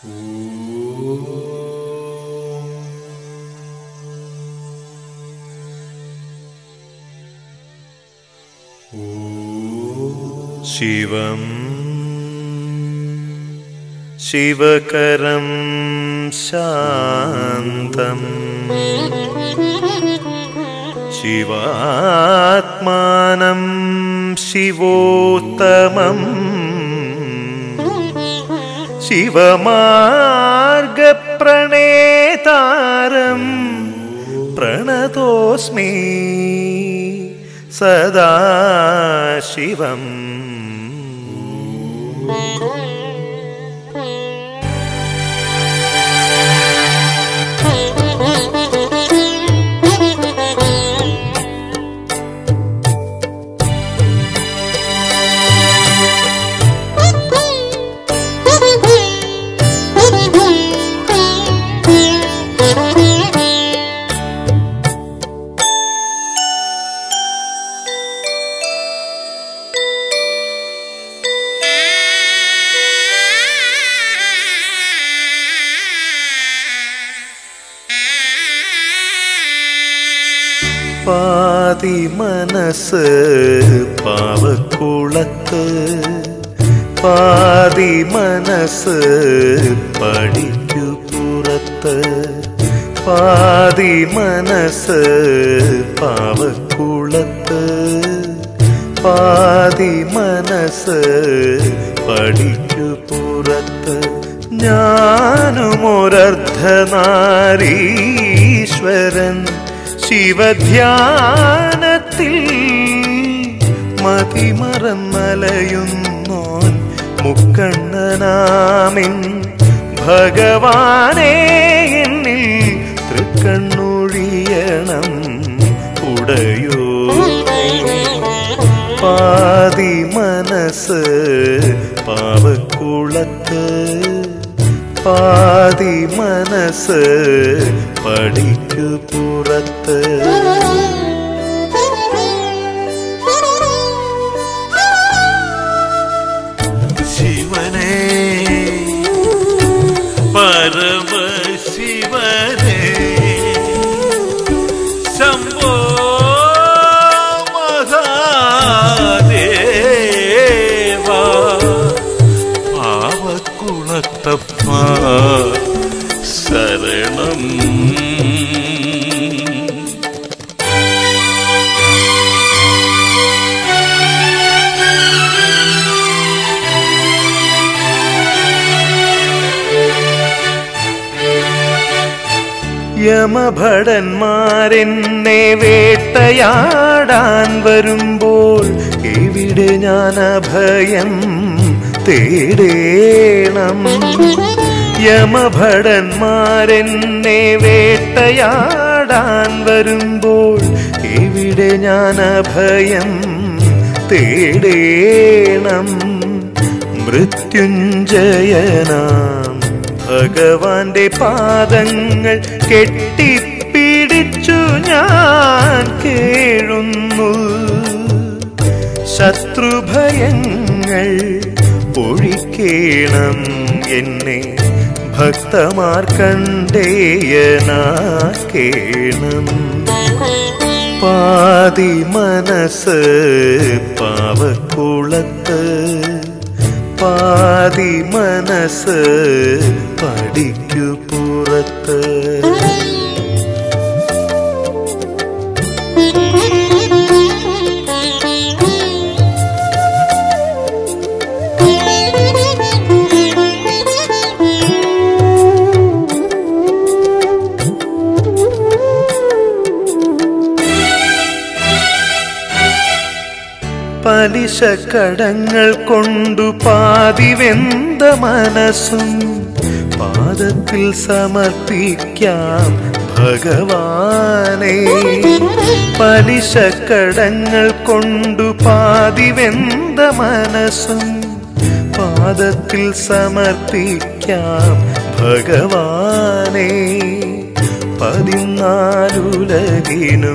ശിവം ശിവകരം ശാന്തം ശിവാത്മാനം ശിവോത്തമം ശിവമാർഗപ്രണേതാരം പ്രണതോസ്മി സദാ ശിവം പാതി മനസ്സ് പാവക്കുളത്ത് പാതി മനസ്സ് പഠിക്കു പുറത്ത് പാതി മനസ്സ് പാവക്കുളത്ത് പാതി മനസ്സ് പഠിക്കു പുറത്ത് ഞാനും ഒരർദ്ധനാരീശ്വരൻ ശിവധ്യാനത്തിൽ മതിമറന്നലയുന്നോൻ മുക്കണ്ണനാമിൻ ഭഗവാനേ എന്നിൽ തൃക്കണ്ണൊഴിയണം ഉടയോ പാതി മനസ്സ് പാവക്കുളത്ത് പാതി മനസ്സ് പഠിക്കു പുറത്ത് ശിവനേ പരമശിവനേ ശംഭോ മഹാദേവ പാവക്കുളത്തപ്പ ശരണം യമഭടന്മാരെന്നെ വേട്ടയാടാൻ വരുമ്പോൾ എവിടെ ഞാൻ അഭയം തേടേണം യമഭടന്മാരെന്നെ വേട്ടയാടാൻ വരുമ്പോൾ എവിടെ ഞാൻ അഭയം തേടേണം മൃത്യുഞ്ജയനാം ഭഗവാന്റെ പാദങ്ങൾ കെട്ടിപ്പിടിച്ചു ഞാൻ കേഴുന്നു ശത്രുഭയങ്ങൾ ഒഴിക്കേണം എന്നെ ഭക്തമാർ കണ്ടേയനാക്കേണം പാതി മനസ്സ് പാവക്കുളത്ത് പാതി മനസ്സ് പഠിക്കു പുറത്ത് പലിശ കടങ്ങൾ കൊണ്ടു പാതി വെന്ത മനസ്സും പാദത്തിൽ സമർപ്പിക്കാം ഭഗവാനെ പലിശ കടങ്ങൾ കൊണ്ടു പാതി വെന്ത മനസ്സും പാദത്തിൽ സമർപ്പിക്കാം ഭഗവാനെ പതിനാലുലകിനും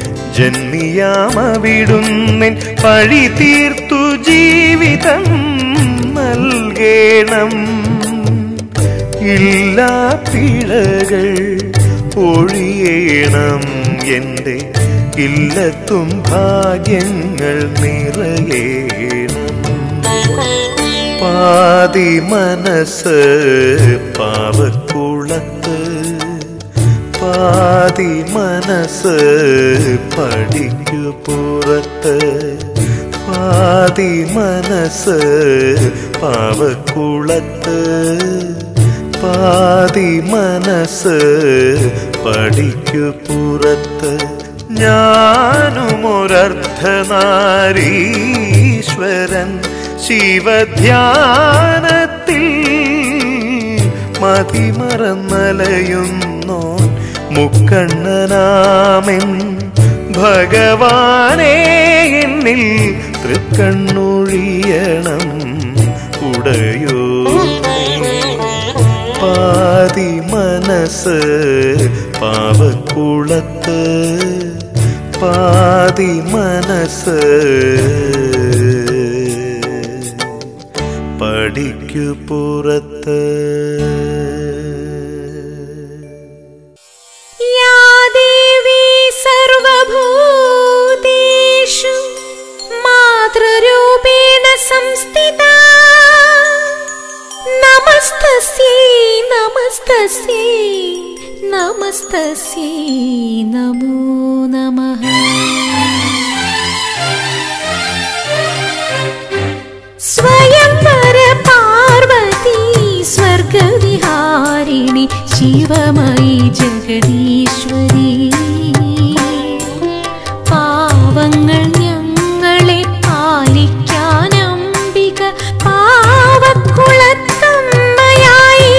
ജന്മിയാമവിടുന്നിൻ പഴി തീർത്തു ജീവിതം നൽകേണം ഇല്ലാ പിഴകൾ ഒഴിയണം എൻ്റെ ഇല്ലത്തും ഭാഗ്യങ്ങൾ നിറയേണം പാതി മനസ്സ് പാവക്കുളത്ത് പാതി മനസ്സ് പഠിക്കു പുറത്ത് പാതി മനസ്സ് പാവക്കുളത്ത് പാതി മനസ്സ് പഠിക്കു പുറത്ത് ഞാനുമൊരർത്ഥനാരീശ്വരൻ ശിവധ്യാനത്തിൽ മതിമറന്നലയുന്നോൻ മുക്കണ്ണനാമൻ ഭഗവാനേ എന്നിൽ തൃക്കണ്ണൊഴിയണം ഉടയോ പാതി മനസ്സ് പാവക്കുളത്ത് പാതി മനസ്സ് പഠിക്കു പുറത്ത് या देवी सर्वभूतेषु मातृरूपेण संस्थिता नमस्तस्यै नमस्तस्यै नमस्तस्यै नमो नमः स्वयंवर पार्वती स्वर्गविहारिणि शिवमयि जगदीश्वरी പാവങ്ങൾ ഞങ്ങളെ പാലിക്കാൻ അംബിക പാവക്കുളത്തമ്മയായി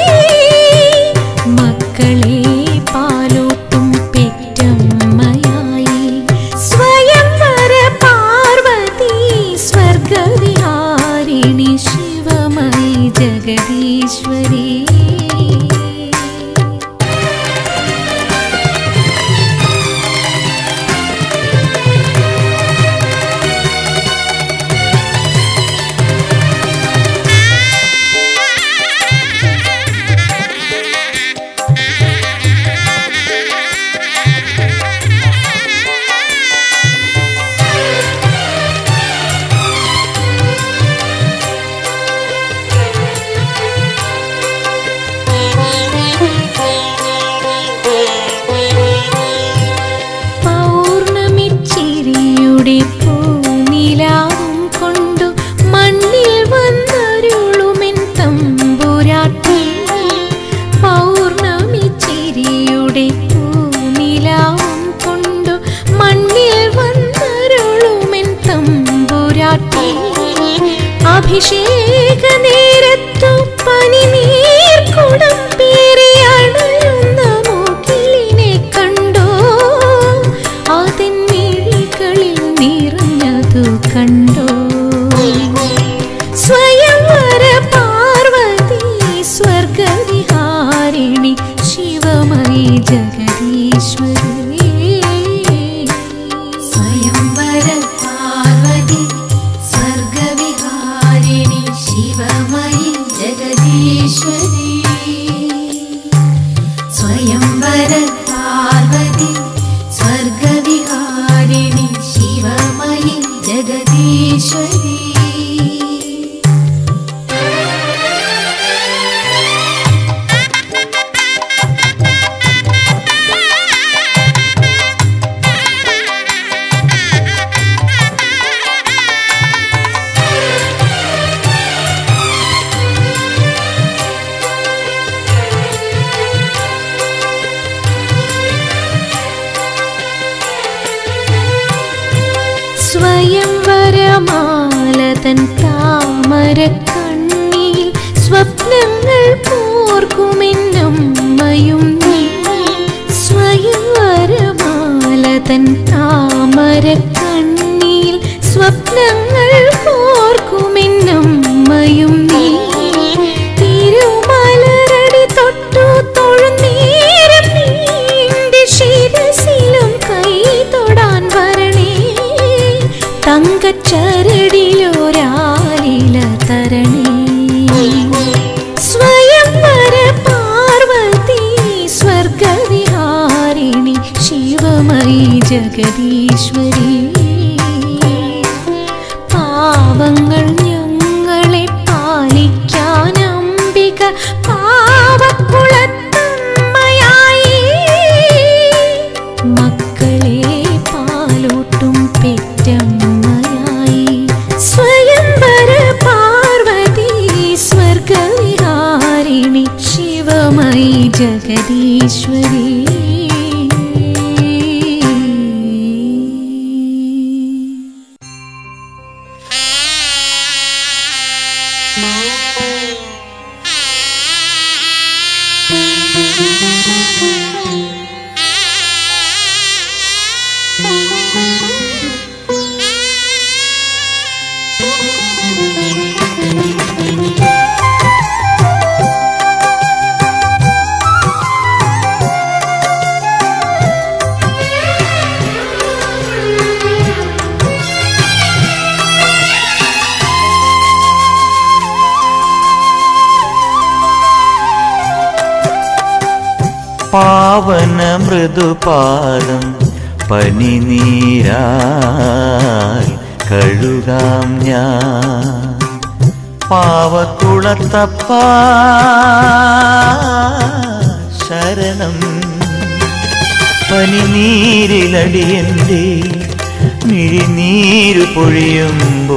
മക്കളെ പാലോട്ടും പെറ്റമ്മയായി സ്വയംവര പാർവതി സ്വർഗവിഹാരിണി ശിവമയി ജഗദീശ്വരി പൗർണമിച്ചിരിയുടെ പൂനിലാവും കൊണ്ടു മണ്ണിൽ വന്നരുളുമെൻ തമ്പുരാട്ടി പൗർണമിച്ചിരിയുടെ പൂനിലാവും കൊണ്ടു മണ്ണിൽ വന്നരുളുമെൻ തമ്പുരാട്ടി അഭിഷേക നേരത്തു പനിനീർ കുടം പേറിയണയുന്ന മൂക്കിലിനെ കണ്ടോ അതിൻ മിഴികളിൽ നിറഞ്ഞതു കണ്ടോ സ്വയംവര പാർവതി സ്വർഗവിഹാരിണി ശിവമയി ജഗദീശ്വരി സ്വയംവര പാർവതി സ്വർഗവിഹാരിണി ശിവമയി ജഗദീശ്വരി സ്വയംവര പാർവതി സ്വർഗവിഹാരിണി ശിവമയി ജഗദീശ്വരി സ്വയംവരമാലതൻ താമര കണ്ണിയിൽ സ്വപ്നങ്ങൾ കോർക്കുമെന്നമ്മയും നീ സ്വയംവരമാലതൻ താമര കണ്ണിയിൽ സ്വപ്നങ്ങൾ കോർക്കുമെന്നമ്മയും നീ തിരുമലരടി തൊട്ടു തൊഴുന്നേരം നീന്റെ ശിരസിലും കൈ തൊടാൻ വരണേ തങ്കച്ചരടിലൊരാലില തരണേ ജഗദീശ്വരി പാവങ്ങൾ ഞങ്ങളെ പാലിക്കാൻ അംബിക പാവക്കുളത്തമ്മയായി മക്കളെ പാലോട്ടും പെറ്റമ്മയായി സ്വയംവര പാർവതി സ്വർഗവിഹാരിണി ശിവമയി ജഗദീശ്വരി പാവന മൃദുപാദം പനിനീരാൽ കഴുകാം ഞാൻ പാവക്കുളത്തപ്പ ശരണം പനിനീരിലടിയന്റെ മിഴിനീര് പൊഴിയുമ്പോ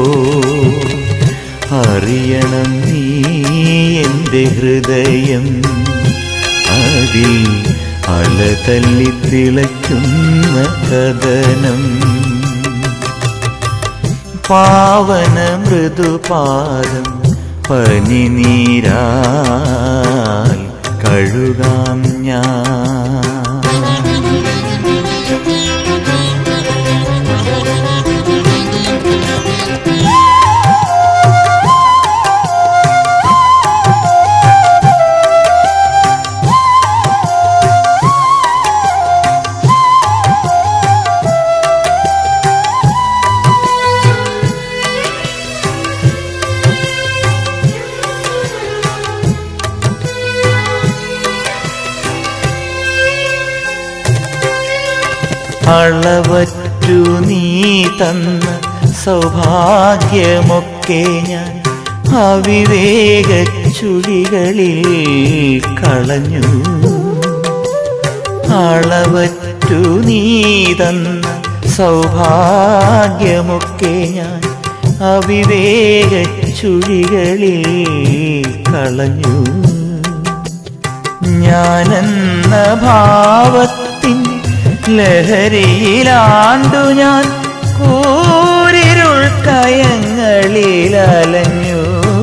അറിയണം നീ എൻ്റെ ഹൃദയം അതിൽ അലതല്ലി തിളയ്ക്കുന്ന കഥനം പാവന മൃദുപാദം പനിനീരാൽ കഴുകാം ഞാൻ അളവറ്റു നീ തന്ന സൗഭാഗ്യമൊക്കെ ഞാൻ അവിവേക ചുഴികളിൽ കളഞ്ഞു അളവറ്റു നീ തന്ന സൗഭാഗ്യമൊക്കെ ഞാൻ അവിവേക ചുഴികളിൽ കളഞ്ഞു ഞാനെന്ന ഭാവത്തിൻ ലഹരിയിലാണ്ടു ഞാൻ കൂരിരുൾ കയങ്ങളിൽ അലഞ്ഞു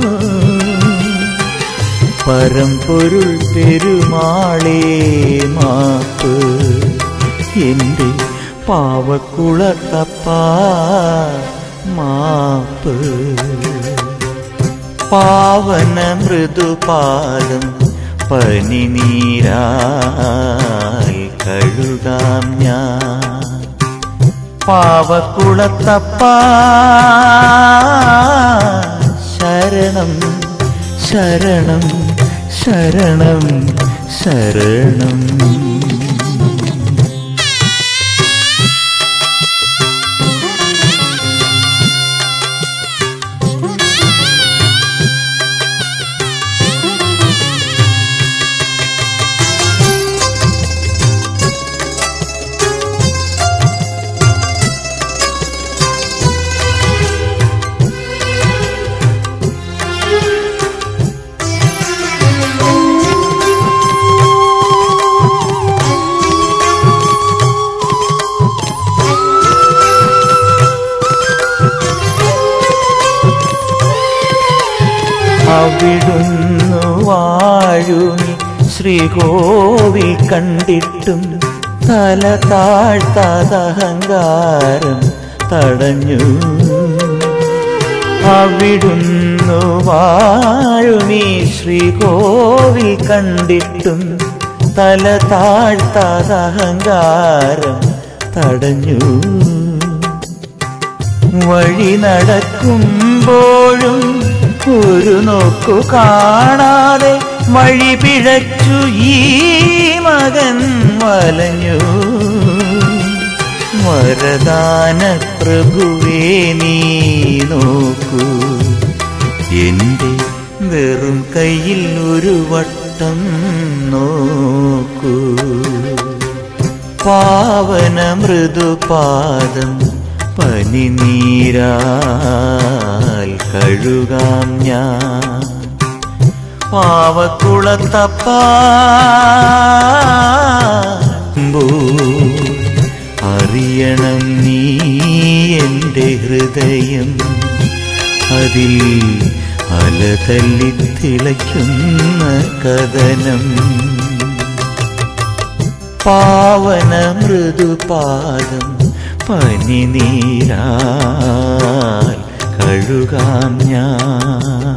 പരമ്പൊരുൾ പെരുമാളേ മാപ്പ് എൻ്റെ പാവക്കുളത്തപ്പ മാപ്പ് പാവന മൃദുപാദം പനിനീരാൽ കഴുകാം ഞാൻ പാവക്കുളത്തപ്പ ശരണം ശരണം ശരണം ശരണം അവിടുന്നു വാഴുമി ശ്രീകോവിൽ കണ്ടിട്ടും തല താഴ്ത്താതഹങ്കാരം തടഞ്ഞു അവിടുന്നു വാഴുമി ശ്രീകോവിൽ കണ്ടിട്ടും തല താഴ്ത്താതഹങ്കാരം തടഞ്ഞു വഴി നടക്കുമ്പോഴും ഒരു നോക്കു കാണാതെ വഴി പിഴച്ചു ഈ മകൻ വലഞ്ഞു വരദാന പ്രഭുവേ നീ നോക്കൂ എന്റെ വെറും കയ്യിൽ ഒരു വട്ടം നോക്കൂ പാവന മൃദുപാദം പനിനീരാൽ കഴുകാം ഞാൻ പാവക്കുളത്തപ്പോ അറിയണം നീ എൻ്റെ ഹൃദയം അതിൽ അലതല്ലി തിളയ്ക്കുന്ന കഥനം പാവന മൃദുപാദം പനിനീരാൽ കഴുകാം ഞാൻ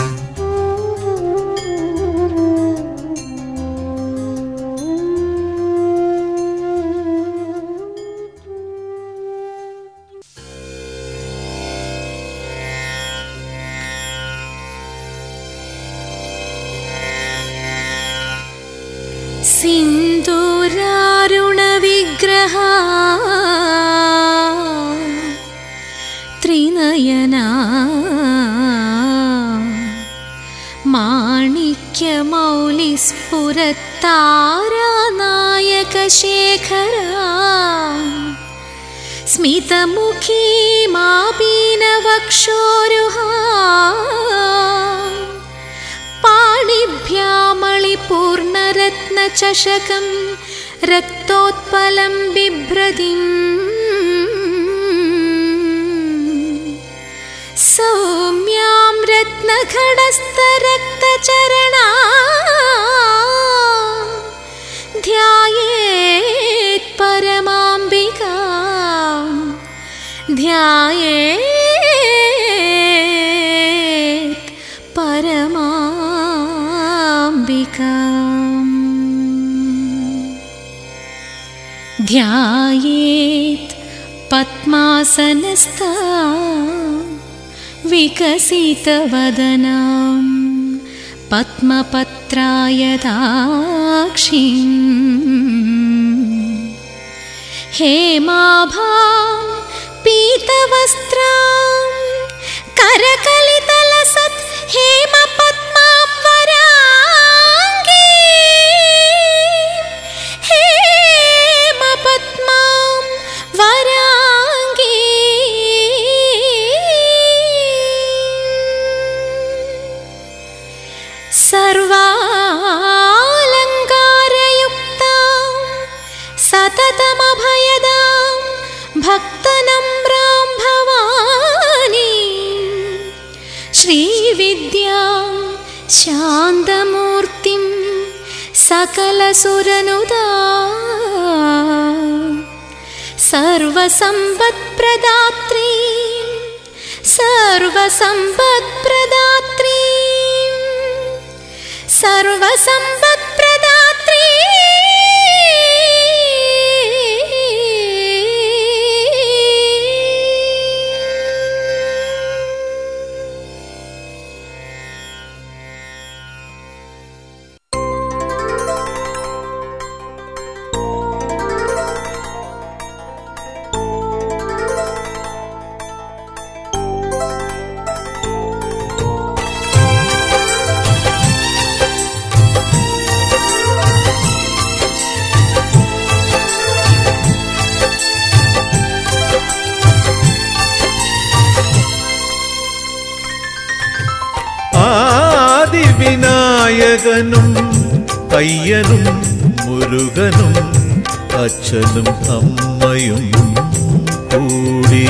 സിന്ദൂരാരുണവിഗ്രഹ ത്രിനയന മാണിക്യമൗലിസ്ഫുരത്താരാനായകശേഖര സ്മിതമുഖീ മാപീനവക്ഷോരുഹാ पाणिभ्यामणिपूर्णरत्नचषकं रक्तोत्पलं बिभ्रदिम् सौम्यां रत्नखडस्थरक्तचरणा ध्यायेत् परमाम्बिका ध्यायेत् परमाम्बिकाम् ध्यायेत् पद्मासनस्था विकसितवदनां पद्मपत्रायदाक्षीम् हेमाभां पीतवस्त्रां करकलितलसत् हेमपद्मां वराङ्गी हेमपद्मां वराङ्गी सर्वालङ्कारयुक्तां सततमभयदां भक्तनम्रां भवानी श्रीविद्यां शान्तमूर्तिं सकलसुरनुदा सर्वसम्पत्प्रदात्री सर्वसम्पत्प्रदात्री सर्वसम्पत्प्रदात्री ആദിവിനായകനും അയ്യനും മുരുകനും അച്ഛനും അമ്മയും കൂടി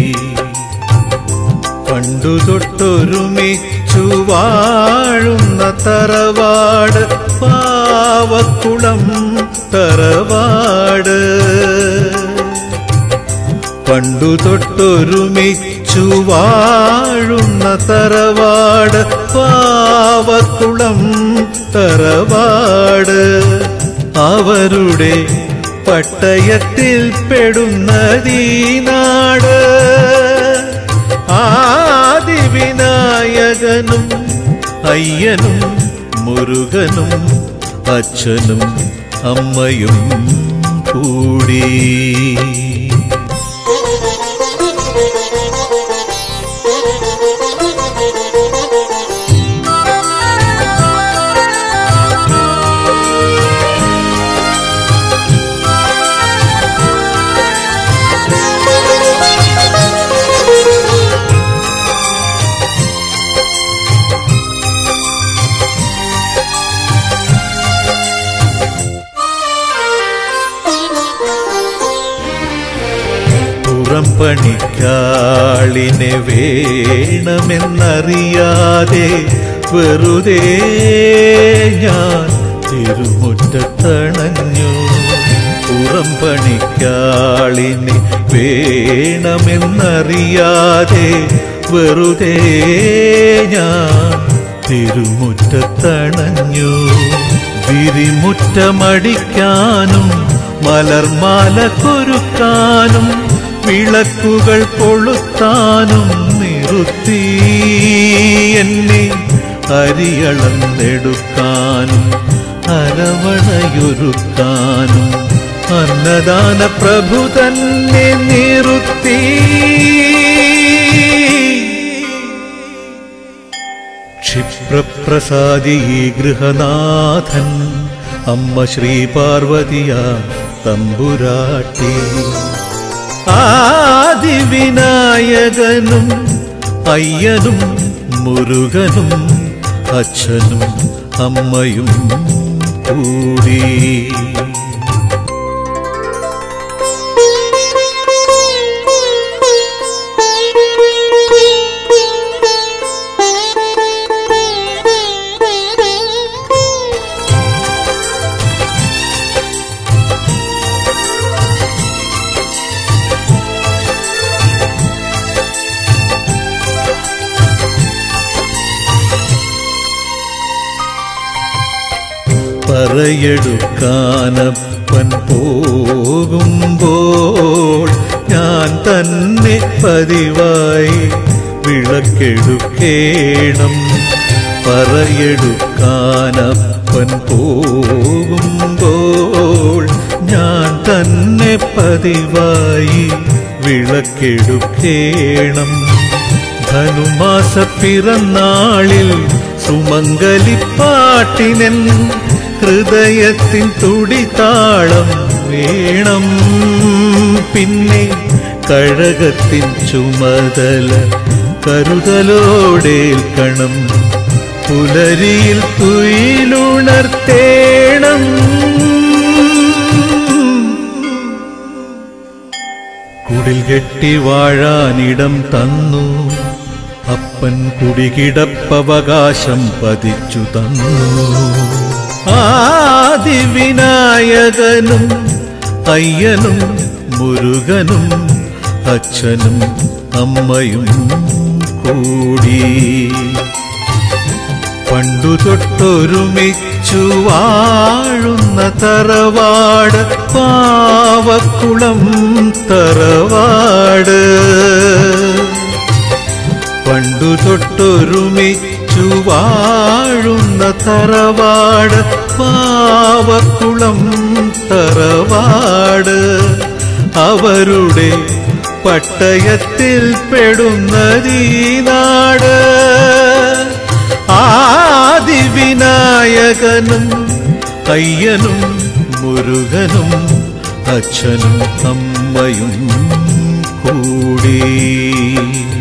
പണ്ടു തൊട്ടൊരുമിച്ചു വാഴുന്ന തറവാട് പാവക്കുളം തറവാട് പണ്ടു തൊട്ടൊരുമിച്ചു വാഴുന്ന തറവാട് പാവക്കുളം തറവാട് അവരുടെ പട്ടയത്തിൽ പെടുന്നതീ നാട് ആദിവിനായകനും അയ്യനും മുരുകനും അച്ഛനും അമ്മയും കൂടി പണിക്കാളിനെ വേണമെന്നറിയാതെ വെറുതെ ഞാൻ തിരുമുറ്റത്തണഞ്ഞു പുറം പണിക്കാളിനെ വേണമെന്നറിയാതെ വെറുതെ ഞാൻ തിരുമുറ്റത്തണഞ്ഞു വിരിമുറ്റമടിക്കാനും മലർമാല കൊരുക്കാനും വിളക്കുകൾ കൊളുത്താനും നിർത്തി എന്നെ അരിയളന്നെടുക്കാനും അരവണയൊരുക്കാനും അന്നദാന പ്രഭു തന്നെ നിർത്തി ക്ഷിപ്രപ്രസാദി ഗൃഹനാഥൻ അമ്മ ശ്രീ പാർവതിയ തമ്പുരാട്ടി ആദിവിനായകനും അയ്യനും മുരുകനും അച്ഛനും അമ്മയും കൂടി പറയെടുക്കാനപ്പൻ പോകുമ്പോൾ ഞാൻ തന്നെ പതിവായി വിളക്കെടുക്കേണം പറയെടുക്കാനപ്പൻ പോകുമ്പോൾ ഞാൻ തന്നെ പതിവായി വിളക്കെടുക്കേണം ധനുമാസ പിറന്നാളിൽ സുമംഗലിപ്പാട്ടിനൻ ഹൃദയത്തിൻ തുടിതാളം വേണം പിന്നെ കഴകത്തിൻ ചുമതല കരുതലോടേൽക്കണം പുലരിയിൽ തുയിലുണർത്തേണം കുടിൽ കെട്ടി വാഴാനിടം തന്നു അപ്പൻ കുടികിടപ്പവകാശം പതിച്ചു തന്നു ആദിവിനായകനും അയ്യനും മുരുകനും അച്ഛനും അമ്മയും കൂടി പണ്ടു തൊട്ടൊരുമിച്ചു വാഴുന്ന തറവാട് പാവക്കുളം തറവാട് പണ്ടു തൊട്ടൊരുമിച്ചു വാഴുന്ന തറവാട് പാവക്കുളം തറവാട് അവരുടെ പട്ടയത്തിൽ പെടുന്നതീ നാട് ആദിവിനായകനും അയ്യനും മുരുകനും അച്ഛനും അമ്മയും കൂടി